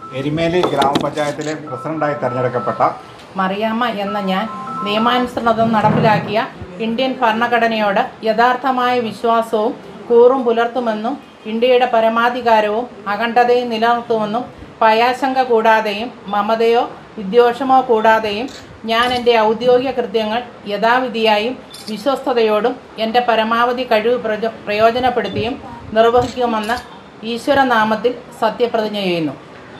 എരുമേലി ഗ്രാമപഞ്ചായത്തിലെ പ്രസിഡന്റായി തെരഞ്ഞെടുക്കപ്പെട്ട മറിയാമ്മ എന്ന ഞാൻ നിയമാനുസൃതം നടപ്പിലാക്കിയ ഇന്ത്യൻ ഭരണഘടനയോട് യഥാർത്ഥമായ വിശ്വാസവും കൂറും പുലർത്തുമെന്നും ഇന്ത്യയുടെ പരമാധികാരവും അഖണ്ഡതയും നിലനിർത്തുമെന്നും ഭയാശങ്ക കൂടാതെയും മമതയോ വിദ്വേഷമോ കൂടാതെയും ഞാൻ എൻ്റെ ഔദ്യോഗിക കൃത്യങ്ങൾ യഥാവിധിയായും വിശ്വസ്തയോടും എൻ്റെ പരമാവധി കഴിവ് പ്രജ പ്രയോജനപ്പെടുത്തിയും നിർവഹിക്കുമെന്ന് ഈശ്വരനാമത്തിൽ സത്യപ്രതിജ്ഞ ചെയ്യുന്നു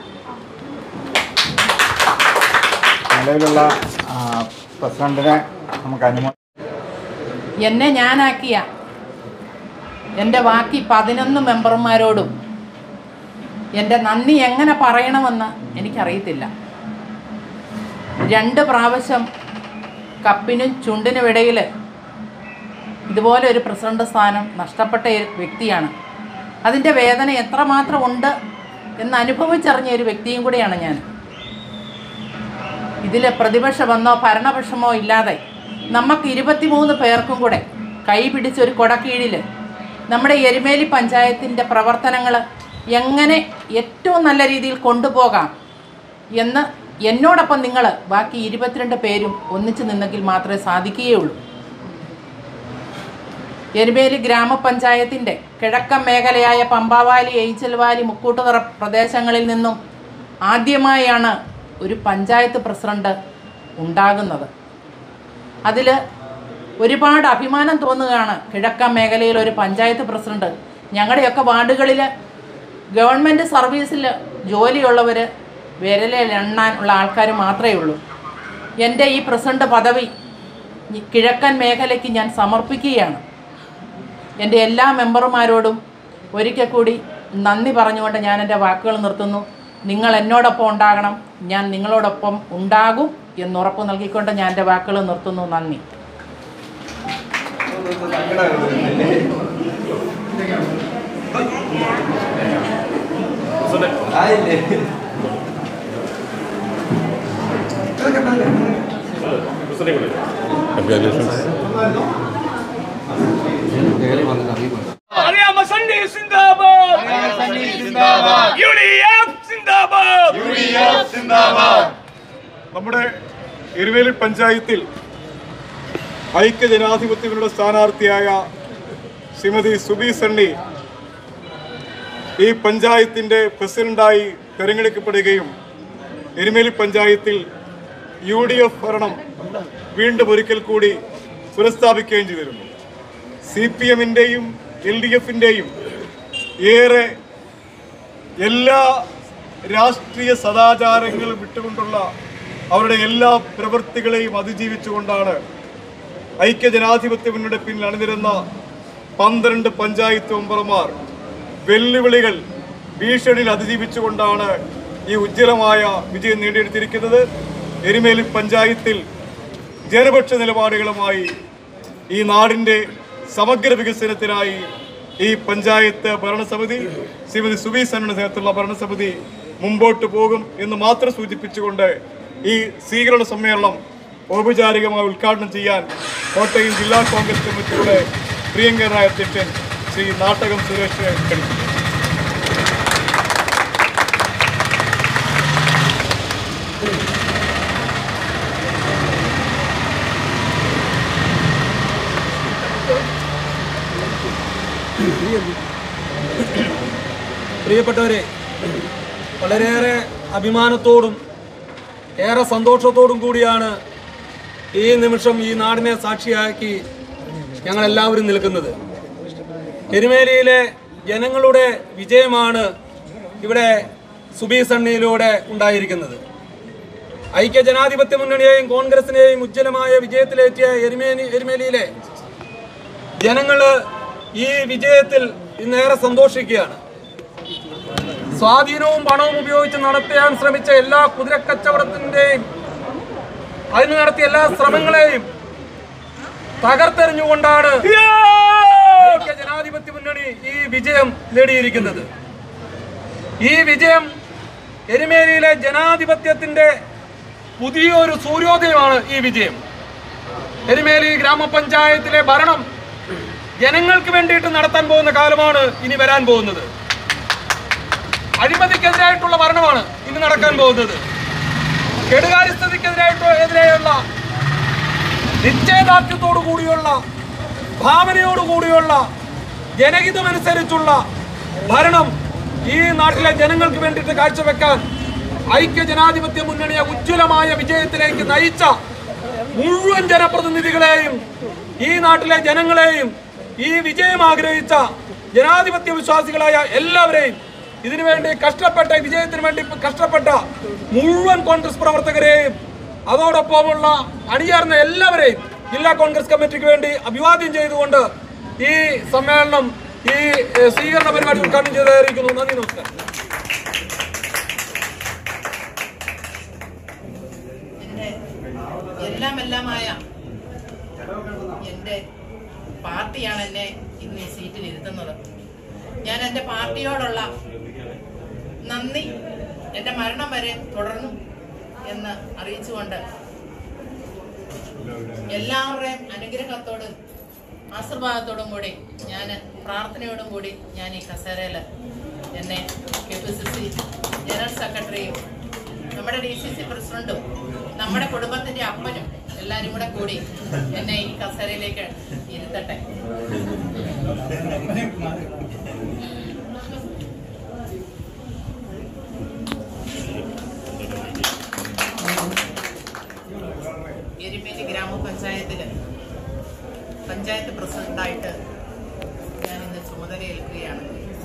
നിലവിലുള്ള ആ, പ്രസിഡന്റിനെ നമുക്ക് അനുമതി എന്നെ ഞാനാക്കിയ എൻ്റെ ബാക്കി പതിനൊന്ന് മെമ്പർമാരോടും എൻ്റെ നന്ദി എങ്ങനെ പറയണമെന്ന് എനിക്കറിയത്തില്ല രണ്ട് പ്രാവശ്യം കപ്പിനും ചുണ്ടിനും ഇടയിൽ ഇതുപോലെ ഒരു പ്രസിഡന്റ് സ്ഥാനം നഷ്ടപ്പെട്ട ഒരു വ്യക്തിയാണ് അതിൻ്റെ വേദന എത്രമാത്രം ഉണ്ട് എന്ന് അനുഭവിച്ചറിഞ്ഞ ഒരു വ്യക്തിയും കൂടിയാണ് ഞാൻ ഇതിൽ പ്രതിപക്ഷമെന്നോ ഭരണപക്ഷമോ ഇല്ലാതെ നമുക്ക് ഇരുപത്തിമൂന്ന് പേർക്കും കൂടെ കൈ പിടിച്ചൊരു കൊടക്കീഴിൽ നമ്മുടെ എരുമേലി പഞ്ചായത്തിൻ്റെ പ്രവർത്തനങ്ങൾ എങ്ങനെ ഏറ്റവും നല്ല രീതിയിൽ കൊണ്ടുപോകാം എന്ന് എന്നോടൊപ്പം നിങ്ങൾ ബാക്കി ഇരുപത്തിരണ്ട് പേരും ഒന്നിച്ചു നിന്നെങ്കിൽ മാത്രമേ സാധിക്കുകയുള്ളൂ എരുമേലി ഗ്രാമപഞ്ചായത്തിൻ്റെ കിഴക്കൻ മേഖലയായ പമ്പാവാലി എയ്ച്ചൽവാലി മുക്കൂട്ടുതറ പ്രദേശങ്ങളിൽ നിന്നും ആദ്യമായാണ് ഒരു പഞ്ചായത്ത് പ്രസിഡന്റ് ഉണ്ടാകുന്നത് അതിൽ ഒരുപാട് അഭിമാനം തോന്നുകയാണ് കിഴക്കൻ മേഖലയിൽ ഒരു പഞ്ചായത്ത് പ്രസിഡന്റ് ഞങ്ങളുടെയൊക്കെ വാർഡുകളിൽ ഗവൺമെൻറ് സർവീസിൽ ജോലിയുള്ളവർ വിരലിൽ എണ്ണാൻ ഉള്ള ആൾക്കാർ മാത്രമേ ഉള്ളൂ എൻ്റെ ഈ പ്രസിഡന്റ് പദവി ഈ കിഴക്കൻ മേഖലയ്ക്ക് ഞാൻ സമർപ്പിക്കുകയാണ് എൻ്റെ എല്ലാ മെമ്പർമാരോടും ഒരിക്കൽ കൂടി നന്ദി പറഞ്ഞുകൊണ്ട് ഞാൻ എൻ്റെ വാക്കുകൾ നിർത്തുന്നു നിങ്ങൾ എന്നോടൊപ്പം ഉണ്ടാകണം ഞാൻ നിങ്ങളോടൊപ്പം ഉണ്ടാകും എന്നുറപ്പ് നൽകിക്കൊണ്ട് ഞാൻ എൻ്റെ വാക്കുകൾ നിർത്തുന്നു നന്ദി അറിയാമ സണ്ണി സിന്ദാബാദ് യുഡിഎഫ് സിന്ദാബാദ് നമ്മുടെ എരുവേലി പഞ്ചായത്തിൽ ഐക്യ ജനാധിപത്യങ്ങളുടെ സ്ഥാനാർത്ഥിയായ ശ്രീമതി സുബി സണ്ണി ഈ പഞ്ചായത്തിൻ്റെ പ്രസിഡന്റായി തെരഞ്ഞെടുക്കപ്പെടുകയും എരുമേലി പഞ്ചായത്തിൽ യു ഡി എഫ് ഭരണം വീണ്ടും ഒരിക്കൽ കൂടി പുനഃസ്ഥാപിക്കുകയും ചെയ്തിരുന്നു സി പി എമ്മിൻ്റെയും എൽ ഡി എഫിൻ്റെയും ഏറെ എല്ലാ രാഷ്ട്രീയ സദാചാരങ്ങളും വിട്ടുകൊണ്ടുള്ള അവരുടെ എല്ലാ പ്രവൃത്തികളെയും അതിജീവിച്ചുകൊണ്ടാണ് ഐക്യ ജനാധിപത്യ മുന്നണിയുടെ പിന്നിൽ അണിനിരുന്ന പന്ത്രണ്ട് പഞ്ചായത്ത് മെമ്പർമാർ വെല്ലുവിളികൾ ഭീഷണിയിൽ അതിജീവിച്ചുകൊണ്ടാണ് ഈ ഉജ്ജ്വലമായ വിജയം നേടിയെടുത്തിരിക്കുന്നത് എരുമേലി പഞ്ചായത്തിൽ ജനപക്ഷ നിലപാടുകളുമായി ഈ നാടിൻ്റെ സമഗ്ര വികസനത്തിനായി ഈ പഞ്ചായത്ത് ഭരണസമിതി ശ്രീമതി സുബി സണ്ണയുടെ നേതൃത്വത്തിലുള്ള ഭരണസമിതി മുമ്പോട്ട് പോകും എന്ന് മാത്രം സൂചിപ്പിച്ചുകൊണ്ട് ഈ സ്വീകരണ സമ്മേളനം ഔപചാരികമായി ഉദ്ഘാടനം ചെയ്യാൻ കോട്ടയം ജില്ലാ കോൺഗ്രസ് കമ്മിറ്റിയുടെ പ്രിയങ്കരായ അധ്യക്ഷൻ ശ്രീ നാട്ടകം സുരേഷ് ക്ഷണിക്കുന്നു പ്രിയപ്പെട്ടവരെ വളരെയേറെ അഭിമാനത്തോടും ഏറെ സന്തോഷത്തോടും കൂടിയാണ് ഈ നിമിഷം ഈ നാടിനെ സാക്ഷിയാക്കി ഞങ്ങളെല്ലാവരും നിൽക്കുന്നത് എരുമേലിയിലെ ജനങ്ങളുടെ വിജയമാണ് ഇവിടെ സുബി സണ്ണിയിലൂടെ ഉണ്ടായിരിക്കുന്നത് ഐക്യ ജനാധിപത്യ മുന്നണിയെയും കോൺഗ്രസിനെയും ഉജ്ജ്വലമായ വിജയത്തിലേറ്റിയ എരുമേലി എരുമേലിയിലെ ജനങ്ങൾ ഈ വിജയത്തിൽ ഇന്നേറെ സന്തോഷിക്കുകയാണ് സ്വാധീനവും പണവും ഉപയോഗിച്ച് നടത്താൻ ശ്രമിച്ച എല്ലാ കുതിരക്കച്ചവടത്തിന്റെയും അതിന് നടത്തിയ എല്ലാ ശ്രമങ്ങളെയും തകർത്തെറിഞ്ഞുകൊണ്ടാണ് ഐക്യ ജനാധിപത്യ മുന്നണി ഈ വിജയം നേടിയിരിക്കുന്നത് ഈ വിജയം എരുമേലിയിലെ ജനാധിപത്യത്തിന്റെ പുതിയൊരു സൂര്യോദയമാണ് ഈ വിജയം എരുമേലി ഗ്രാമപഞ്ചായത്തിലെ ഭരണം ജനങ്ങൾക്ക് വേണ്ടിയിട്ട് നടത്താൻ പോകുന്ന കാലമാണ് ഇനി വരാൻ പോകുന്നത് അഴിമതിക്കെതിരായിട്ടുള്ള ഭരണമാണ് ഇന്ന് നടക്കാൻ പോകുന്നത് കെടുകാര്യസ്ഥതയ്ക്കെതിരായിട്ടുള്ള എതിരെയുള്ള നിശ്ചയദാർഢ്യത്തോടു കൂടിയുള്ള ഭാവനയോടു കൂടിയുള്ള ജനഹിതമനുസരിച്ചുള്ള ഭരണം ഈ നാട്ടിലെ ജനങ്ങൾക്ക് വേണ്ടിയിട്ട് കാഴ്ചവെക്കാൻ ഐക്യ ജനാധിപത്യ മുന്നണിയെ ഉജ്ജ്വലമായ വിജയത്തിലേക്ക് നയിച്ച മുഴുവൻ ജനപ്രതിനിധികളെയും ഈ നാട്ടിലെ ജനങ്ങളെയും ഈ വിജയം ആഗ്രഹിച്ച ജനാധിപത്യ വിശ്വാസികളായ എല്ലാവരെയും ഇതിനുവേണ്ടി കഷ്ടപ്പെട്ട ഈ വിജയത്തിന് വേണ്ടി കഷ്ടപ്പെട്ട മുഴുവൻ കോൺഗ്രസ് പ്രവർത്തകരെയും അതോടൊപ്പമുള്ള അണിചേർന്ന എല്ലാവരെയും ജില്ലാ കോൺഗ്രസ് കമ്മിറ്റിക്ക് വേണ്ടി അഭിവാദ്യം ചെയ്തുകൊണ്ട് ഈ സമ്മേളനം ഈ ഏഹ്, സ്വീകരണ പരിപാടി ഉദ്ഘാടനം ചെയ്തായിരിക്കുന്നു നന്ദി നമസ്കാരം എൻ്റെ എല്ലാം എല്ലാമായ എൻ്റെ പാർട്ടിയാണ് എന്നെ ഇന്ന് ഈ സീറ്റിൽ ഇരുത്തുന്നത് ഞാൻ എൻ്റെ പാർട്ടിയോടുള്ള നന്ദി എൻ്റെ മരണം വരെ തുടർന്നു എന്ന് അറിയിച്ചുകൊണ്ട് എല്ലാവരുടെയും അനുഗ്രഹത്തോടും ആശീർവാദത്തോടും കൂടി ഞാൻ പ്രാർത്ഥനയോടും കൂടി ഞാൻ ഈ കസേരയിൽ എന്നെ K P C C general സെക്രട്ടറിയും നമ്മുടെ ഡി സി സി പ്രസിഡന്റും നമ്മുടെ കുടുംബത്തിന്റെ അപ്പനും എല്ലാവരും കൂടെ കൂടി എന്നെ ഈ കസേരയിലേക്ക് ഇരുത്തട്ടെ എരുമേലി ഗ്രാമപഞ്ചായത്തില് പഞ്ചായത്ത് പ്രസിഡന്റായിട്ട് ഞാൻ ഇന്ന് ചുമതലയേൽക്കുകയാണ്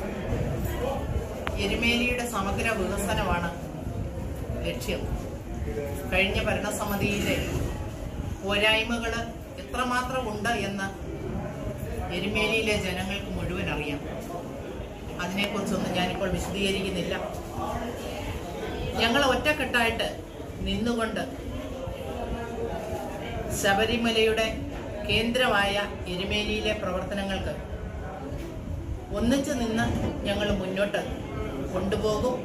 എരുമേലിയുടെ സമഗ്ര വികസനമാണ് ലക്ഷ്യം കഴിഞ്ഞ ഭരണസമിതിയിലെ പോരായ്മകൾ എത്രമാത്രം ഉണ്ട് എന്ന് എരുമേലിയിലെ ജനങ്ങൾക്ക് മുഴുവൻ അറിയാം അതിനെക്കുറിച്ചൊന്നും ഞാനിപ്പോൾ വിശദീകരിക്കുന്നില്ല ഞങ്ങൾ ഒറ്റക്കെട്ടായിട്ട് നിന്നുകൊണ്ട് ശബരിമലയുടെ കേന്ദ്രമായ എരുമേലിയിലെ പ്രവർത്തനങ്ങൾക്ക് ഒന്നിച്ചു നിന്ന് ഞങ്ങൾ മുന്നോട്ട് കൊണ്ടുപോകും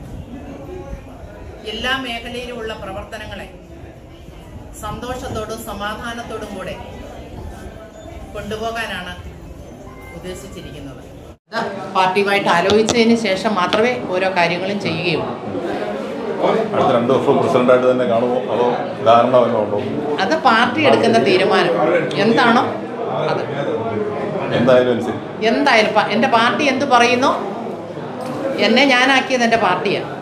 എല്ലാ മേഖലയിലുമുള്ള പ്രവർത്തനങ്ങളെ സന്തോഷത്തോടും സമാധാനത്തോടും കൂടെ കൊണ്ടുപോകാനാണ് ഉദ്ദേശിച്ചിരിക്കുന്നത് പാർട്ടിയുമായിട്ട് ആലോചിച്ചതിന് ശേഷം മാത്രമേ ഓരോ കാര്യങ്ങളും ചെയ്യുകയുള്ളൂ അടുത്ത രണ്ട് വർഷം പ്രസിഡന്റായിട്ട് തന്നെ കാണുമോ അതോ ധാരണ വല്ലതും ഉണ്ടോ അത് പാർട്ടി എടുക്കുന്ന തീരുമാനം എന്താണോ അത് എന്തായാലും അനുസരിച്ച് എന്തായാലും പ- എൻ്റെ പാർട്ടി എന്ത് പറയുന്നോ എന്നെ ഞാനാക്കിയത് എൻ്റെ പാർട്ടിയാണ്